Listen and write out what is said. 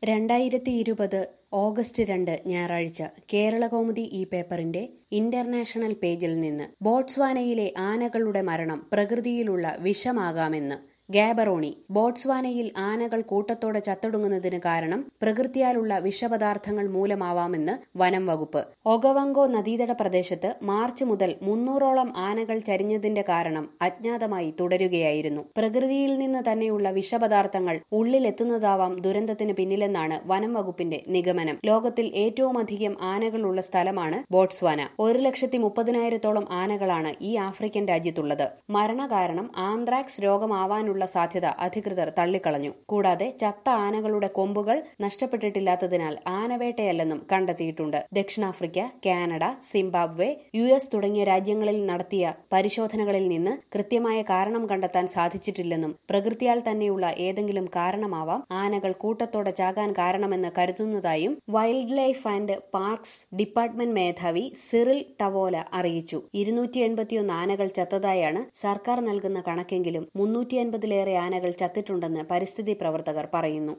രണ്ടായിരത്തി ഇരുപത് ഓഗസ്റ്റ് രണ്ട് ഞായറാഴ്ച കേരളകൗമുദി ഈ പേപ്പറിന്റെ ഇന്റർനാഷണൽ പേജിൽ നിന്ന് ബോട്സ്വാനയിലെ ആനകളുടെ മരണം പ്രകൃതിയിലുള്ള വിഷമാകാമെന്ന് ഗാബറോണി ബോട്സ്വാനയിൽ ആനകൾ കൂട്ടത്തോടെ ചത്തൊടുങ്ങുന്നതിന് കാരണം പ്രകൃതിയാലുള്ള വിഷപദാർത്ഥങ്ങൾ മൂലമാവാമെന്ന് വനം വകുപ്പ് ഒഗവങ്കോ നദീതട പ്രദേശത്ത് മാർച്ച് മുതൽ മുന്നൂറോളം ആനകൾ ചരിഞ്ഞതിന്റെ കാരണം അജ്ഞാതമായി തുടരുകയായിരുന്നു പ്രകൃതിയിൽ നിന്ന് തന്നെയുള്ള വിഷപദാർത്ഥങ്ങൾ ഉള്ളിലെത്തുന്നതാവാം ദുരന്തത്തിന് പിന്നിലെന്നാണ് വനം വകുപ്പിന്റെ നിഗമനം ലോകത്തിൽ ഏറ്റവുമധികം ആനകളുള്ള സ്ഥലമാണ് ബോട്സ്വാന ഒരു ലക്ഷത്തി മുപ്പതിനായിരത്തോളം ആനകളാണ് ഈ ആഫ്രിക്കൻ രാജ്യത്തുള്ളത് മരണകാരണം ആന്ത്രാക്സ് രോഗമാവാനുള്ള ഉള്ള സാധ്യത അധികൃതർ തള്ളിക്കളഞ്ഞു കൂടാതെ ചത്ത ആനകളുടെ കൊമ്പുകൾ നഷ്ടപ്പെട്ടിട്ടില്ലാത്തതിനാൽ ആനവേട്ടയല്ലെന്നും കണ്ടെത്തിയിട്ടുണ്ട് ദക്ഷിണാഫ്രിക്ക കാനഡ സിംബാബ്വെ യു എസ് തുടങ്ങിയ രാജ്യങ്ങളിൽ നടത്തിയ പരിശോധനകളിൽ നിന്ന് കൃത്യമായ കാരണം കണ്ടെത്താൻ സാധിച്ചിട്ടില്ലെന്നും പ്രകൃതിയാൽ തന്നെയുള്ള ഏതെങ്കിലും കാരണമാവാം ആനകൾ കൂട്ടത്തോടെ ചാകാൻ കാരണമെന്ന് കരുതുന്നതായും wildlife and parks department മേധാവി സിറിൽ ടവോല അറിയിച്ചു ഇരുന്നൂറ്റി എൺപത്തിയൊന്ന് ആനകൾ ചത്തതായാണ് സർക്കാർ നൽകുന്ന കണക്കെങ്കിലും മുന്നൂറ്റി അൻപതിലേറെ ആനകൾ ചത്തിട്ടുണ്ടെന്ന് പരിസ്ഥിതി പ്രവർത്തകർ പറയുന്നു